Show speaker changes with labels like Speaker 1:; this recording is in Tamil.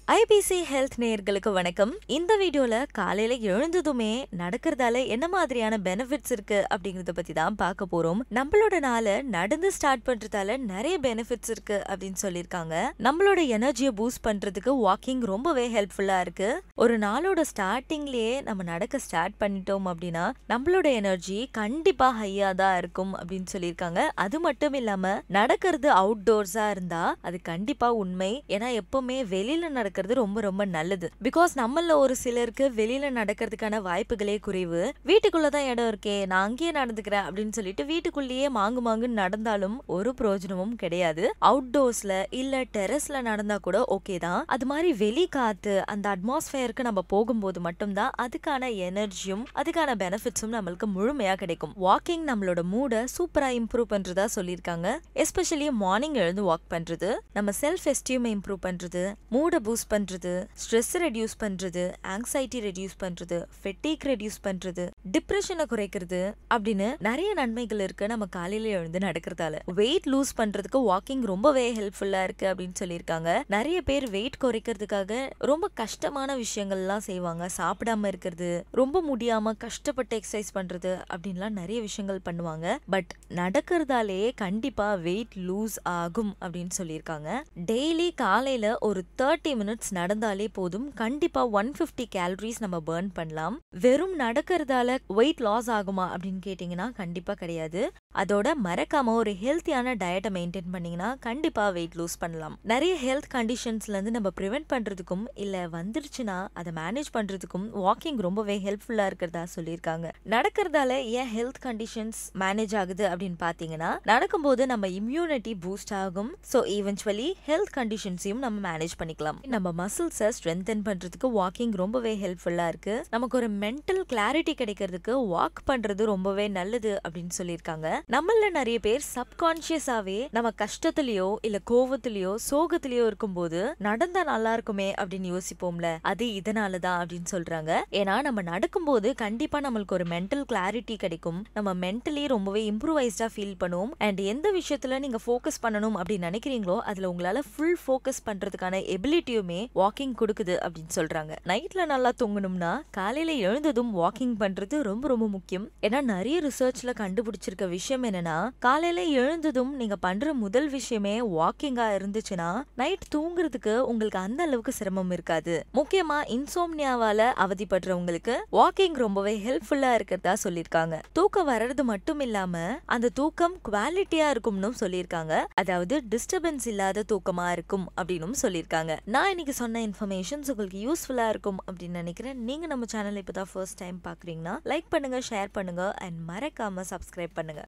Speaker 1: ஐபிசி ஹெல்த் நேயர்களுக்கு வணக்கம் இந்த வீடியோல காலையில எழுந்ததுமே நடக்கிறதால என்ன மாதிரியான பெனிஃபிட்ஸ் இருக்கு அப்படிங்கறத பத்தி தான் பார்க்க போறோம் நம்மளோட நாளை நடந்து ஸ்டார்ட் பண்றதால நிறைய பெனிஃபிட்ஸ் இருக்கு அப்படின்னு சொல்லியிருக்காங்க நம்மளோட எனர்ஜியை பூஸ்ட் பண்றதுக்கு வாக்கிங் ரொம்பவே ஹெல்ப்ஃபுல்லா இருக்கு ஒரு நாளோட ஸ்டார்டிங்லயே நம்ம நடக்க ஸ்டார்ட் பண்ணிட்டோம் அப்படின்னா நம்மளோட எனர்ஜி கண்டிப்பா ஹையா தான் இருக்கும் அப்படின்னு சொல்லியிருக்காங்க அது மட்டும் இல்லாம நடக்கிறது அவுட்டோர்ஸா இருந்தா அது கண்டிப்பா உண்மை ஏன்னா எப்பவுமே வெளியில நடக்கிறது ரொம்ப ரொம்ப நல்லது பிகாஸ் நம்மள ஒரு சிலருக்கு வெளியில நடக்கிறதுக்கான வாய்ப்புகளே குறைவு வீட்டுக்குள்ளதான் இடம் இருக்கே நான் அங்கேயே நடந்துக்கிறேன் அப்படின்னு சொல்லிட்டு வீட்டுக்குள்ளேயே மாங்கு மாங்குன்னு நடந்தாலும் ஒரு பிரயோஜனமும் கிடையாது அவுட்டோர்ஸ்ல இல்ல டெரஸ்ல நடந்தா கூட ஓகே தான் அது மாதிரி வெளி காத்து அந்த அட்மாஸ்பியருக்கு நம்ம போகும்போது மட்டும்தான் அதுக்கான எனர்ஜியும் அதுக்கான பெனிஃபிட்ஸும் நம்மளுக்கு முழுமையா கிடைக்கும் வாக்கிங் நம்மளோட மூட சூப்பரா இம்ப்ரூவ் பண்றதா சொல்லியிருக்காங்க எஸ்பெஷலி மார்னிங் எழுந்து வாக் பண்றது நம்ம செல்ஃப் எஸ்டியூமை இம்ப்ரூவ் பண்றது மூட பூஸ்ட் பண்றது ஸ்ட்ரெஸ் ரெடியூஸ் பண்றது ஆங்ஸைட்டி ரெடியூஸ் பண்றது ஃபெட்டிக் ரெடியூஸ் பண்றது டிப்ரெஷனை குறைக்கிறது அப்படின்னு நிறைய நன்மைகள் இருக்கு நம்ம காலையில எழுந்து நடக்கிறதால வெயிட் லூஸ் பண்றதுக்கு வாக்கிங் ரொம்பவே ஹெல்ப்ஃபுல்லா இருக்கு அப்படின்னு சொல்லியிருக்காங்க நிறைய பேர் வெயிட் குறைக்கிறதுக்காக ரொம்ப கஷ்டமான விஷயங்கள்லாம் செய்வாங்க சாப்பிடாம இருக்கிறது ரொம்ப முடியாம கஷ்டப்பட்டு எக்ஸசைஸ் பண்றது அப்படின்லாம் நிறைய விஷயங்கள் பண்ணுவாங்க பட் நடக்கிறதாலே கண்டிப்பா வெயிட் லூஸ் ஆகும் அப்படின்னு சொல்லியிருக்காங்க டெய்லி காலையில ஒரு தேர்ட்டி மினிட்ஸ் நடந்தாலே போதும் கண்டிப்பா ஒன் ஃபிஃப்டி கேலரிஸ் நம்ம பேர்ன் பண்ணலாம் வெறும் நடக்கிறதால வெயிட் லாஸ் ஆகுமா அப்படின்னு கேட்டிங்கன்னா கண்டிப்பா கிடையாது அதோட மறக்காம ஒரு ஹெல்த்தியான டயட்டை மெயின்டைன் பண்ணீங்கன்னா கண்டிப்பா வெயிட் லூஸ் பண்ணலாம் நிறைய ஹெல்த் கண்டிஷன்ஸ்ல இருந்து நம்ம ப்ரிவென்ட் பண்றதுக்கும் இல்ல வந்துருச்சுன்னா அதை மேனேஜ் பண்றதுக்கும் வாக்கிங் ரொம்பவே ஹெல்ப்ஃபுல்லா இருக்கிறதா சொல்லியிருக்காங்க நடக்கிறதால ஏன் ஹெல்த் கண்டிஷன்ஸ் மேனேஜ் ஆகுது அப்படின்னு பாத்தீங்கன்னா நடக்கும்போது நம்ம இம்யூனிட்டி பூஸ்ட் ஆகும் ஸோ ஈவென்ச்சுவலி ஹெல்த் கண்டிஷன்ஸையும் நம்ம மேனேஜ் பண்ணிக்கலாம் நம்ம மசில்ஸை ஸ்ட்ரென்தன் பண்றதுக்கு வாக்கிங் ரொம்பவே ஹெல்ப்ஃபுல்லா இருக்கு நமக்கு ஒரு மென்டல் கிளாரிட்டி கிடைக்கிறதுக்கு வாக் பண்றது ரொம்பவே நல்லது அப்படின்னு சொல்லியிருக்காங்க நம்மள நிறைய பேர் சப்கான்சியஸாவே நம்ம கஷ்டத்திலயோ இல்ல கோவத்திலயோ சோகத்திலயோ இருக்கும்போது நடந்தா நல்லா இருக்குமே அப்படின்னு யோசிப்போம்ல அது இதனாலதான் அப்படின்னு சொல்றாங்க ஏன்னா நம்ம நடக்கும்போது கண்டிப்பா நம்மளுக்கு ஒரு மென்டல் கிளாரிட்டி கிடைக்கும் நம்ம மென்டலி ரொம்பவே இம்ப்ரூவைஸ்டா ஃபீல் பண்ணுவோம் அண்ட் எந்த விஷயத்துல நீங்க ஃபோக்கஸ் பண்ணணும் அப்படின்னு நினைக்கிறீங்களோ அதுல உங்களால ஃபுல் ஃபோக்கஸ் பண்றதுக்கான எபிலிட்டியுமே வாக்கிங் கொடுக்குது அப்படின்னு சொல்றாங்க நைட்ல நல்லா தூங்கணும்னா காலையில எழுந்ததும் வாக்கிங் பண்றது ரொம்ப ரொம்ப முக்கியம் ஏன்னா நிறைய ரிசர்ச்ல கண்டுபிடிச்சிருக்க விஷயம் என்னன்னா காலையில எழுந்ததும் நீங்க பண்ற முதல் விஷயமே வாக்கிங்கா இருந்துச்சுன்னா நைட் தூங்குறதுக்கு உங்களுக்கு அந்த அளவுக்கு சிரமம் இருக்காது முக்கியமா இன்சோம்னியாவால அவதிப்படுறவங்களுக்கு வாக்கிங் ரொம்பவே ஹெல்ப்ஃபுல்லா இருக்கிறதா சொல்லியிருக்காங்க தூக்கம் வர்றது மட்டும் இல்லாம அந்த தூக்கம் குவாலிட்டியா இருக்கும்னு சொல்லியிருக்காங்க அதாவது டிஸ்டர்பன்ஸ் இல்லாத தூக்கமா இருக்கும் அப்படின்னு சொல்லியிருக்காங்க நான் இன்னைக்கு சொன்ன இன்ஃபர்மேஷன்ஸ் உங்களுக்கு யூஸ்ஃபுல்லா இருக்கும் அப்படின்னு நினைக்கிறேன் நீங்க நம்ம சேனல் இப்பதான் ஃபர்ஸ்ட் டைம் பாக்குறீங்கன்னா லைக் பண்ணுங்க ஷேர் பண்ணுங்க அண்ட் மறக்காம சப்ஸ்கிரைப் பண்ணுங்க